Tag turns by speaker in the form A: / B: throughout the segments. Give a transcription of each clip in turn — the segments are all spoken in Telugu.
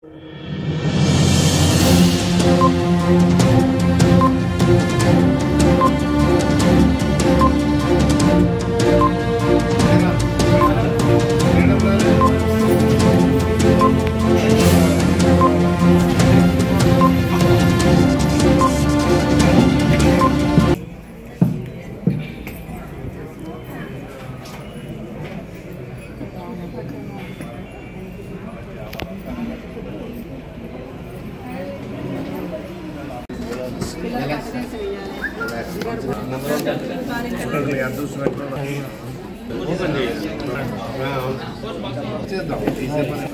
A: చేద్దాం తీసే పని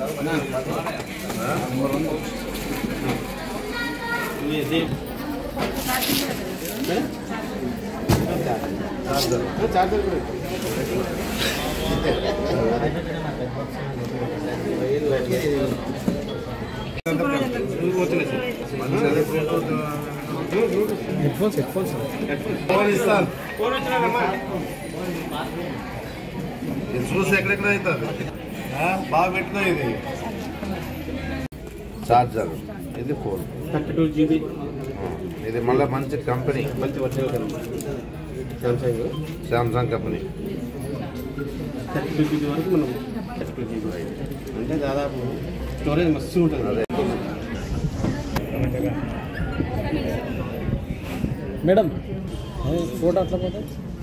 A: ఫోన్ ఇస్తాను ఇది చూసి ఎక్కడెక్కడ అవుతుంది ఆ, బాగా పెట్టినా ఇది చార్జర్ ఇది ఫోన్
B: థర్టీ టూ జీబీ
A: ఇది మళ్ళీ మంచి కంపెనీ
B: మంచి వర్షాలు కదా Samsung
A: Samsung company
B: thirty two GB వరకు మనం థర్టీ టూ జీబీ అంటే దాదాపు స్టోరేజ్ మస్తు ఉంటుంది
A: అదే
C: మేడం ఫోటో అట్లా పోతే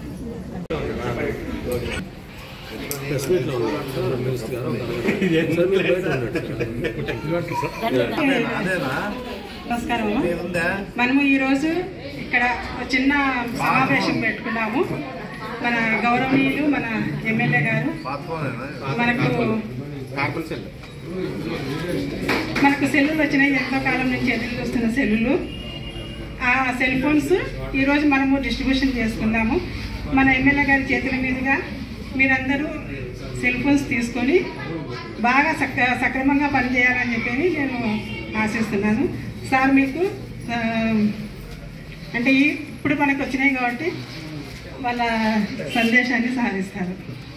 B: ప్రెస్ మీట్లో ఉంది మినిస్టర్ గారు సార్ మీరు బయట ఉన్నట్టు.
A: అదేనా
D: నమస్కారం
A: ఉందా
D: మనము ఈరోజు ఇక్కడ ఒక చిన్న సమావేశం పెట్టుకున్నాము మన గౌరవనీయులు మన ఎమ్మెల్యే గారు
A: పాత ఫోనేనా
D: మనకు
B: కార్బన్ సెల్
D: మనకు సెల్లులు వచ్చినాయి ఎంతో కాలం నుంచి ఎదురు చూస్తున్న సెల్లులు ఆ సెల్ ఫోన్స్ ఈరోజు మనము డిస్ట్రిబ్యూషన్ చేసుకుందాము మన ఎమ్మెల్యే గారి చేతుల మీదుగా మీరందరూ సెల్ ఫోన్స్ తీసుకొని బాగా సక్ర సక్రమంగా పనిచేయాలని చెప్పి నేను ఆశిస్తున్నాను సార్ మీకు ఆ, అంటే ఈ- ఇప్పుడు మనకు వచ్చినాయి కాబట్టి వాళ్ళ సందేశాన్ని సాధిస్తారు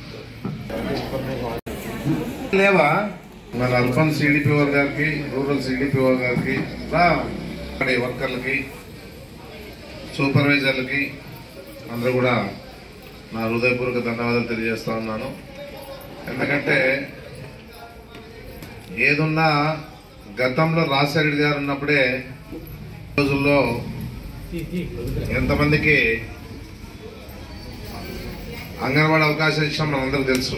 A: లేవా మన అర్బన్ సిడిపిఓ గారికి రూరల్ సిడిపిఓ గారికి రా అక్కడి వర్కర్లకి సూపర్వైజర్లకి అందరూ కూడా నా హృదయపూర్వక ధన్యవాదాలు తెలియజేస్తా ఉన్నాను ఎందుకంటే ఏదున్నా గతంలో రాజశేఖరెడ్డి గారు ఉన్నప్పుడే రోజుల్లో ఎంతమందికి అంగన్వాడీ అవకాశం ఇచ్చాం మనందరికీ తెలుసు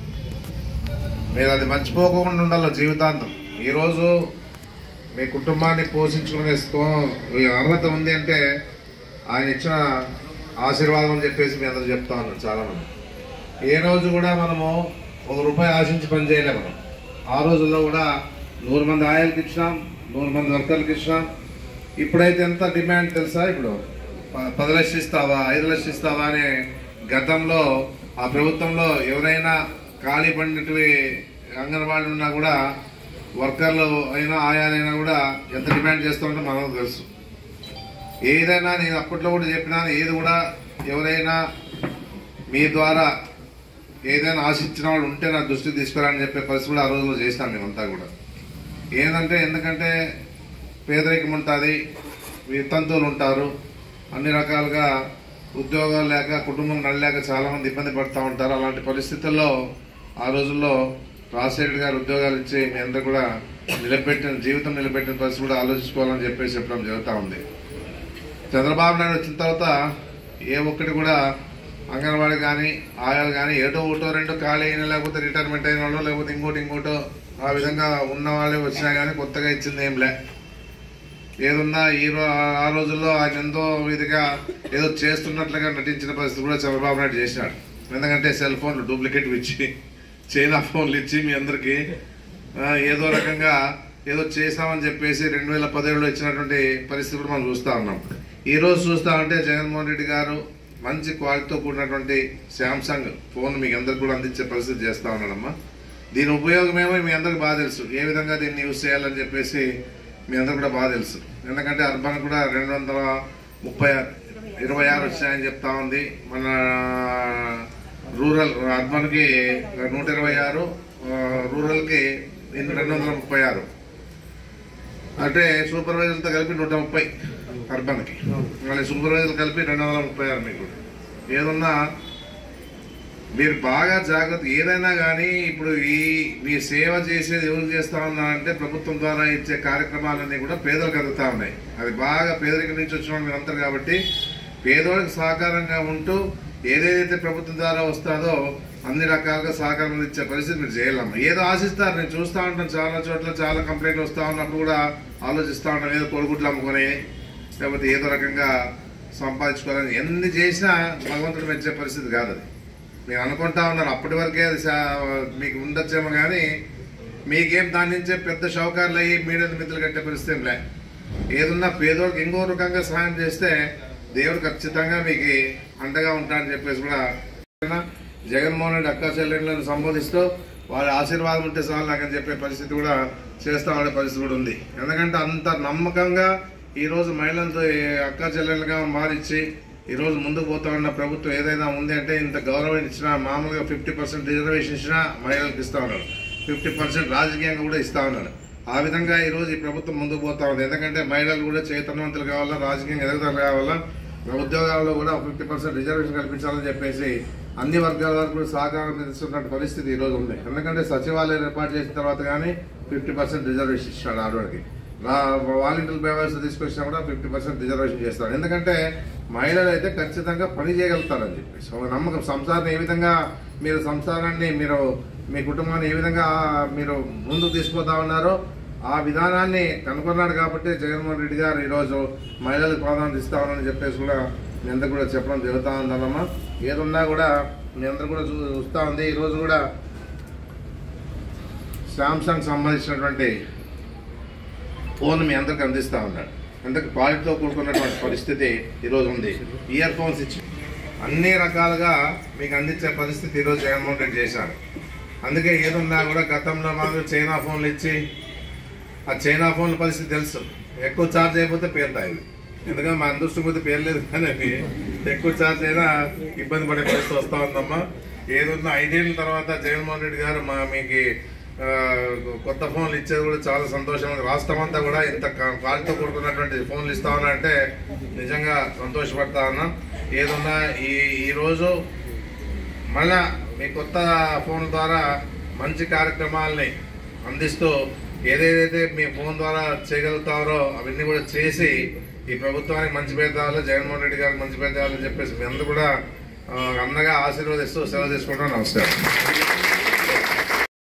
A: మీరు అది మర్చిపోకుండా ఉండాలి జీవితాంతం ఈరోజు మీ కుటుంబాన్ని పోషించుకునే స్థో- ఈ అర్హత ఉంది అంటే ఆయన ఇచ్చిన ఆశీర్వాదం అని చెప్పేసి మీ అందరూ చెప్తా ఉన్నారు చాలా మంది ఏ రోజు కూడా మనము ఒక రూపాయి ఆశించి పని చేయలేము మనం ఆ రోజుల్లో కూడా నూరు మంది ఆయాలకు ఇచ్చినాం నూరు మంది వర్కర్లకు ఇచ్చినాం ఇప్పుడైతే ఎంత డిమాండ్ తెలుసా ఇప్పుడు ప- పది లక్షలు ఇస్తావా ఐదు లక్షలు ఇస్తావా అనే గతంలో ఆ ప్రభుత్వంలో ఎవరైనా ఖాళీ పడినటువంటి అంగన్వాడీ ఉన్నా కూడా వర్కర్లు అయినా ఆయాలైనా కూడా ఎంత డిమాండ్ చేస్తామంటే మనకు తెలుసు ఏదైనా నేను అప్పట్లో కూడా చెప్పినాను ఏది కూడా ఎవరైనా మీ ద్వారా ఏదైనా ఆశించిన వాళ్ళు ఉంటే నా దృష్టికి తీసుకురాని చెప్పే పరిస్థితి కూడా ఆ రోజుల్లో చేసినాం మేమంతా కూడా ఏంటంటే ఎందుకంటే పేదరికం ఉంటుంది వితంతువులు ఉంటారు అన్ని రకాలుగా ఉద్యోగాలు లేక కుటుంబం నడలేక చాలా మంది ఇబ్బంది పడుతూ ఉంటారు అలాంటి పరిస్థితుల్లో ఆ రోజుల్లో రాజశేఖర్ గారు ఉద్యోగాలు ఇచ్చి మీ అందరూ కూడా నిలబెట్టిన జీవితం నిలబెట్టిన పరిస్థితి కూడా ఆలోచించుకోవాలని చెప్పేసి చెప్పడం జరుగుతూ ఉంది చంద్రబాబు నాయుడు వచ్చిన తర్వాత ఏ ఒక్కటి కూడా అంగన్వాడీ కానీ ఆయాలు కానీ ఏటో ఒకటో రెండో ఖాళీ అయినా లేకపోతే రిటైర్మెంట్ అయిన వాళ్ళు లేకపోతే ఇంకోటి ఇంకోటో ఆ విధంగా ఉన్న వాళ్ళే వచ్చినా కానీ కొత్తగా ఇచ్చింది ఏం లే ఏదున్నా ఈ రో ఆ రోజుల్లో ఆయన ఎంతో విధిగా ఏదో చేస్తున్నట్లుగా నటించిన పరిస్థితి కూడా చంద్రబాబు నాయుడు చేసినాడు ఎందుకంటే సెల్ ఫోన్లు డూప్లికేట్ ఇచ్చి చైనా ఫోన్లు ఇచ్చి మీ అందరికీ ఆ, ఏదో రకంగా ఏదో చేసామని చెప్పేసి రెండు వేల పదిహేడులో ఇచ్చినటువంటి పరిస్థితి కూడా మనం చూస్తా ఉన్నాం ఈ రోజు చూస్తా ఉంటే జగన్మోహన్ రెడ్డి గారు మంచి క్వాలిటీతో కూడినటువంటి శాంసంగ్ ఫోన్ మీకు అందరికి కూడా అందించే పరిస్థితి చేస్తా ఉన్నాడమ్మా దీని ఉపయోగమేమో మీ అందరికి బాగా తెలుసు ఏ విధంగా దీన్ని యూజ్ చేయాలని చెప్పేసి మీ అందరికి కూడా బాగా తెలుసు ఎందుకంటే అర్బన్ కూడా రెండు వందల ముప్పై ఇరవై ఆరు వచ్చాయని చెప్తా ఉంది మన రూరల్ అర్బన్కి నూట ఇరవై ఆరు ఆ, రూరల్కి రెండు వందల ముప్పై ఆరు అంటే సూపర్వైజర్తో కలిపి నూట ముప్పై అర్బన్కి మళ్ళీ సూపర్వైజర్ కలిపి రెండు వందల ముప్పై ఆరు మీకు ఏదన్నా మీరు బాగా జాగ్రత్త ఏదైనా కానీ ఇప్పుడు ఈ మీ సేవ చేసేది ఎవరు చేస్తా ఉన్నారంటే ప్రభుత్వం ద్వారా ఇచ్చే కార్యక్రమాలన్నీ కూడా పేదలకు అందుతా ఉన్నాయి అది బాగా పేదరికం నుంచి వచ్చిన వాళ్ళు మీరందరూ కాబట్టి పేదోళ్ళకి సహకారంగా ఉంటూ ఏదేదైతే ప్రభుత్వం ద్వారా వస్తుందో అన్ని రకాలుగా సహకారం ఇచ్చే పరిస్థితి మీరు చేయాలమ్మా ఏదో ఆశిస్తారు నేను చూస్తూ ఉంటాను చాలా చోట్ల చాలా కంప్లైంట్లు వస్తూ ఉన్నప్పుడు కూడా ఆలోచిస్తూ ఉంటాం ఏదో కొడుగుడ్లు అమ్ముకొని లేకపోతే ఏదో రకంగా సంపాదించుకోవాలని ఎన్ని చేసినా భగవంతుడు మెచ్చే పరిస్థితి కాదు అది మీరు అనుకుంటా ఉన్నారు అప్పటి వరకే అది సా- మీకు ఉండొచ్చేమో కానీ మీకేం దాని నుంచే పెద్ద షౌకార్లు అయ్యి మీడియా మిత్రులు కట్టే పరిస్థితి ఏం లే ఏదున్నా పేదోళ్ళకి ఇంకో రకంగా సహాయం చేస్తే దేవుడు ఖచ్చితంగా మీకు అండగా ఉంటాడని చెప్పేసి కూడా జగన్మోహన్ రెడ్డి అక్క చెల్లెళ్ళని సంబోధిస్తూ వారి ఆశీర్వాదం ఉంటే చాలు నాకని చెప్పే పరిస్థితి కూడా చేస్తా ఉండే పరిస్థితి కూడా ఉంది ఎందుకంటే అంత నమ్మకంగా ఈ రోజు మహిళలతో ఈ అక్క చెల్లెలుగా మారిచ్చి ఈ రోజు ముందుకు పోతా ఉన్న ప్రభుత్వం ఏదైనా ఉంది అంటే ఇంత గౌరవం ఇచ్చినా మామూలుగా ఫిఫ్టీ పర్సెంట్ రిజర్వేషన్ ఇచ్చినా మహిళలకు ఇస్తా ఉన్నారు ఫిఫ్టీ పర్సెంట్ రాజకీయంగా కూడా ఇస్తా ఉన్నారు ఆ విధంగా ఈ రోజు ఈ ప్రభుత్వం ముందుకు పోతా ఉంది ఎందుకంటే మహిళలు కూడా చైతన్యవంతులు కావాలా రాజకీయంగా ఎదుగుదల కావాలా ఉద్యోగాల్లో కూడా ఫిఫ్టీ పర్సెంట్ రిజర్వేషన్ కల్పించాలని చెప్పేసి అన్ని వర్గాల వరకు కూడా సహకారం ఇస్తున్న పరిస్థితి ఈ రోజు ఉంది ఎందుకంటే సచివాలయం ఏర్పాటు చేసిన తర్వాత కానీ ఫిఫ్టీ పర్సెంట్ రిజర్వేషన్ ఇచ్చాడు ఆడవాడికి వాలంటీర్ వ్యవస్థ తీసుకొచ్చినా కూడా ఫిఫ్టీ పర్సెంట్ రిజర్వేషన్ చేస్తాడు ఎందుకంటే మహిళలు అయితే ఖచ్చితంగా పని చేయగలుగుతారని చెప్పేసి ఒక నమ్మకం సంసారాన్ని ఏ విధంగా మీరు సంసారాన్ని మీరు మీ కుటుంబాన్ని ఏ విధంగా మీరు ముందుకు తీసుకుపోతా ఉన్నారో ఆ విధానాన్ని కనుగొన్నాడు కాబట్టి జగన్మోహన్ రెడ్డి గారు ఈరోజు మహిళలకు ప్రాధాన్యత ఇస్తామని చెప్పేసి కూడా మీ అందరు కూడా చెప్పడం జరుగుతూ ఉందన్నమ్మా ఏదున్నా కూడా మీ అందరు కూడా చూ చూస్తూ ఉంది ఈరోజు కూడా శాంసంగ్ సంబంధించినటువంటి ఫోన్ మీ అందరికి అందిస్తా ఉన్నాడు అందుకే క్వాలిటీతో కూడుకున్నటువంటి పరిస్థితి ఈరోజు ఉంది ఇయర్ ఫోన్స్ ఇచ్చి అన్ని రకాలుగా మీకు అందించే పరిస్థితి ఈరోజు జగన్మోహన్ రెడ్డి చేశారు అందుకే ఏదున్నా కూడా గతంలో మాకు చైనా ఫోన్లు ఇచ్చి ఆ చైనా ఫోన్ల పరిస్థితి తెలుసు ఎక్కువ ఛార్జ్ అయిపోతే పేరుతాయి ఇవి. ఎందుకంటే మా అదృష్టం కొద్ది పేర్లేదు కానీ అవి ఎక్కువ ఛార్జ్ అయినా ఇబ్బంది పడే పరిస్థితి వస్తూ ఉందమ్మా ఏదున్నా ఐదేళ్ళ తర్వాత జగన్మోహన్ రెడ్డి గారు మా మీకు ఆ, కొత్త ఫోన్లు ఇచ్చేది కూడా చాలా సంతోషం ఉంది రాష్ట్రం అంతా కూడా ఇంత క్వాలిటీతో కూడుకున్నటువంటి ఫోన్లు ఇస్తా ఉన్నా అంటే నిజంగా సంతోషపడతా ఉన్నాం ఏదున్నా ఈ ఈరోజు మళ్ళా మీ కొత్త ఫోన్ ద్వారా మంచి కార్యక్రమాలని అందిస్తూ ఏదేదైతే మీ ఫోన్ ద్వారా చేయగలుగుతారో అవన్నీ కూడా చేసి ఈ ప్రభుత్వానికి మంచి పేరు తేవాలి జగన్మోహన్ రెడ్డి గారికి మంచి పేరు తేవాలని చెప్పేసి మీ అందరూ కూడా ఆ, అన్నగా ఆశీర్వదిస్తూ సెలవు తీసుకుంటాం నమస్కారం